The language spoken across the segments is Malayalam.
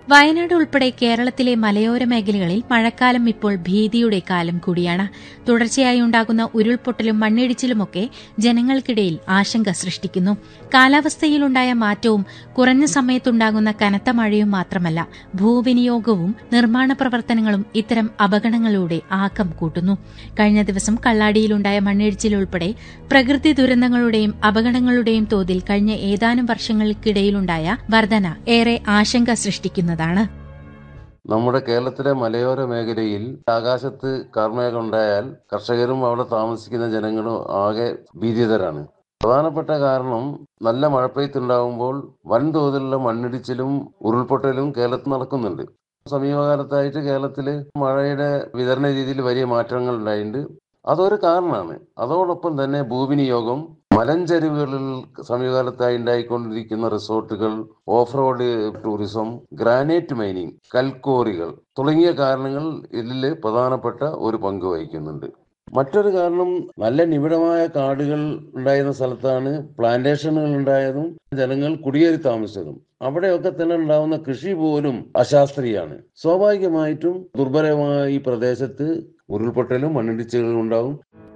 വയനാട് ഉൾപ്പെടെ കേരളത്തിലെ മലയോര മേഖലകളിൽ മഴക്കാലം ഇപ്പോൾ ഭീതിയുടെ കാലം കൂടിയാണ് തുടർച്ചയായി ഉണ്ടാകുന്ന ഉരുൾപൊട്ടലും മണ്ണിടിച്ചിലുമൊക്കെ ജനങ്ങൾക്കിടയിൽ ആശങ്ക സൃഷ്ടിക്കുന്നു കാലാവസ്ഥയിലുണ്ടായ മാറ്റവും കുറഞ്ഞ സമയത്തുണ്ടാകുന്ന കനത്ത മഴയും മാത്രമല്ല ഭൂവിനിയോഗവും നിർമ്മാണ പ്രവർത്തനങ്ങളും ഇത്തരം അപകടങ്ങളുടെ ആക്കം കൂട്ടുന്നു കഴിഞ്ഞ ദിവസം കള്ളാടിയിലുണ്ടായ മണ്ണിടിച്ചിൽ ഉൾപ്പെടെ പ്രകൃതി ദുരന്തങ്ങളുടെയും അപകടങ്ങളുടെയും തോതിൽ കഴിഞ്ഞ ഏതാനും വർഷങ്ങൾക്കിടയിലുണ്ടായ വർധന ഏറെ ആശങ്ക സൃഷ്ടിക്കുന്നതാണ് നമ്മുടെ കേരളത്തിലെ മലയോര മേഖലയിൽ ആകാശത്ത് കാർമേഘം ഉണ്ടായാൽ കർഷകരും അവിടെ താമസിക്കുന്ന ജനങ്ങളും ആകെ ഭീതിതരാണ് പ്രധാനപ്പെട്ട കാരണം നല്ല മഴപ്പെയ്ത്തുണ്ടാകുമ്പോൾ വൻതോതിലുള്ള മണ്ണിടിച്ചിലും ഉരുൾപൊട്ടലും കേരളത്തിൽ നടക്കുന്നുണ്ട് സമീപകാലത്തായിട്ട് കേരളത്തിൽ മഴയുടെ വിതരണ രീതിയിൽ വലിയ മാറ്റങ്ങൾ ഉണ്ടായിട്ടുണ്ട് അതൊരു കാരണമാണ് അതോടൊപ്പം തന്നെ ഭൂവിനിയോഗം മലഞ്ചരിവുകളിൽ സമീപകാലത്തായി ഉണ്ടായിക്കൊണ്ടിരിക്കുന്ന റിസോർട്ടുകൾ off road tourism granite mining കൽക്കോറികൾ തുടങ്ങിയ കാരണങ്ങൾ ഇതിൽ പ്രധാനപ്പെട്ട ഒരു പങ്ക് വഹിക്കുന്നുണ്ട് മറ്റൊരു കാരണം നല്ല നിബിഡമായ കാടുകൾ ഉണ്ടായിരുന്ന സ്ഥലത്താണ് പ്ലാന്റേഷനുകൾ ഉണ്ടായതും ജനങ്ങൾ കുടിയേറി താമസിച്ചതും അവിടെയൊക്കെ തന്നെ ഉണ്ടാവുന്ന കൃഷി പോലും അശാസ്ത്രീയാണ് സ്വാഭാവികമായിട്ടും ദുർബലമായ ഈ പ്രദേശത്ത് ഉരുൾപൊട്ടലും മണ്ണിടിച്ചിലുകളും ഉണ്ടാവും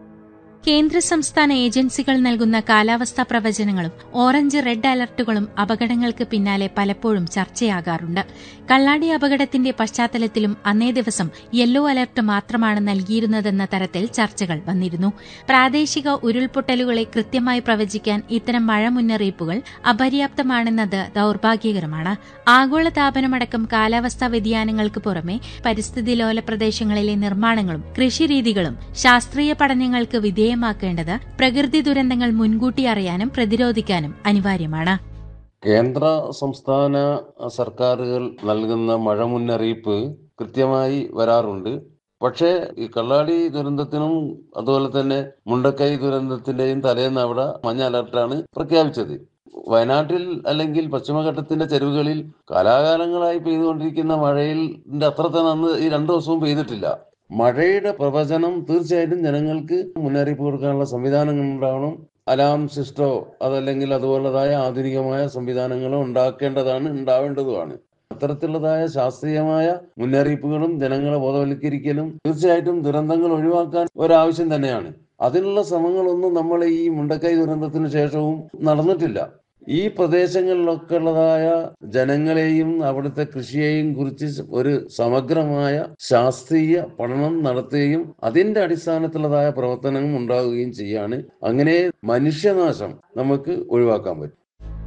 കേന്ദ്ര സംസ്ഥാന ഏജൻസികൾ നൽകുന്ന കാലാവസ്ഥാ പ്രവചനങ്ങളും ഓറഞ്ച് റെഡ് അലർട്ടുകളും അപകടങ്ങൾക്ക് പിന്നാലെ പലപ്പോഴും ചർച്ചയാകാറുണ്ട് കള്ളാടി അപകടത്തിന്റെ പശ്ചാത്തലത്തിലും അന്നേ ദിവസം യെല്ലോ അലർട്ട് മാത്രമാണ് നൽകിയിരുന്നതെന്ന തരത്തിൽ ചർച്ചകൾ വന്നിരുന്നു പ്രാദേശിക ഉരുൾപൊട്ടലുകളെ കൃത്യമായി പ്രവചിക്കാൻ ഇത്തരം മഴ മുന്നറിയിപ്പുകൾ അപര്യാപ്തമാണെന്നത് ദൌർഭാഗ്യകരമാണ് ആഗോളതാപനമടക്കം കാലാവസ്ഥാ വ്യതിയാനങ്ങൾക്ക് പുറമെ പരിസ്ഥിതി ലോല പ്രദേശങ്ങളിലെ നിർമ്മാണങ്ങളും കൃഷിരീതികളും ശാസ്ത്രീയ പഠനങ്ങൾക്ക് വിധേയ വിധേയമാക്കേണ്ടത് പ്രകൃതി ദുരന്തങ്ങൾ മുൻകൂട്ടി അറിയാനും പ്രതിരോധിക്കാനും അനിവാര്യമാണ് കേന്ദ്ര സംസ്ഥാന സർക്കാരുകൾ നൽകുന്ന മഴ മുന്നറിയിപ്പ് കൃത്യമായി വരാറുണ്ട് പക്ഷേ ഈ കള്ളാടി ദുരന്തത്തിനും അതുപോലെ തന്നെ മുണ്ടക്കൈ ദുരന്തത്തിന്റെയും തലേന്ന് അവിടെ മഞ്ഞ അലർട്ടാണ് പ്രഖ്യാപിച്ചത് വയനാട്ടിൽ അല്ലെങ്കിൽ പശ്ചിമഘട്ടത്തിന്റെ ചെരുവുകളിൽ കാലാകാലങ്ങളായി പെയ്തുകൊണ്ടിരിക്കുന്ന മഴയിൽ അത്ര തന്നെ അന്ന് ഈ രണ്ടു ദിവസവും പെയ്തിട്ടില്ല മഴയുടെ പ്രവചനം തീർച്ചയായിട്ടും ജനങ്ങൾക്ക് മുന്നറിയിപ്പ് കൊടുക്കാനുള്ള സംവിധാനങ്ങൾ ഉണ്ടാവണം അലാം സിസ്റ്റോ അതല്ലെങ്കിൽ അതുപോലതായ ആധുനികമായ സംവിധാനങ്ങളോ ഉണ്ടാക്കേണ്ടതാണ് ഉണ്ടാവേണ്ടതുമാണ് അത്തരത്തിലുള്ളതായ ശാസ്ത്രീയമായ മുന്നറിയിപ്പുകളും ജനങ്ങളെ ബോധവൽക്കരിക്കലും തീർച്ചയായിട്ടും ദുരന്തങ്ങൾ ഒഴിവാക്കാൻ ഒരാവശ്യം തന്നെയാണ് അതിനുള്ള ശ്രമങ്ങളൊന്നും നമ്മൾ ഈ മുണ്ടക്കൈ ദുരന്തത്തിന് ശേഷവും നടന്നിട്ടില്ല ഈ പ്രദേശങ്ങളിലൊക്കെ ഉള്ളതായ ജനങ്ങളെയും അവിടുത്തെ കൃഷിയെയും കുറിച്ച് ഒരു സമഗ്രമായ ശാസ്ത്രീയ പഠനം നടത്തുകയും അതിന്റെ അടിസ്ഥാനത്തിലുള്ളതായ പ്രവർത്തനങ്ങൾ ഉണ്ടാവുകയും ചെയ്യാണ് അങ്ങനെ മനുഷ്യനാശം നമുക്ക് ഒഴിവാക്കാൻ പറ്റും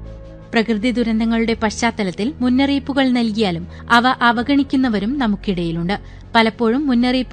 പ്രകൃതി ദുരന്തങ്ങളുടെ പശ്ചാത്തലത്തിൽ മുന്നറിയിപ്പുകൾ നൽകിയാലും അവ അവഗണിക്കുന്നവരും നമുക്കിടയിലുണ്ട് പലപ്പോഴും മുന്നറിയിപ്പ്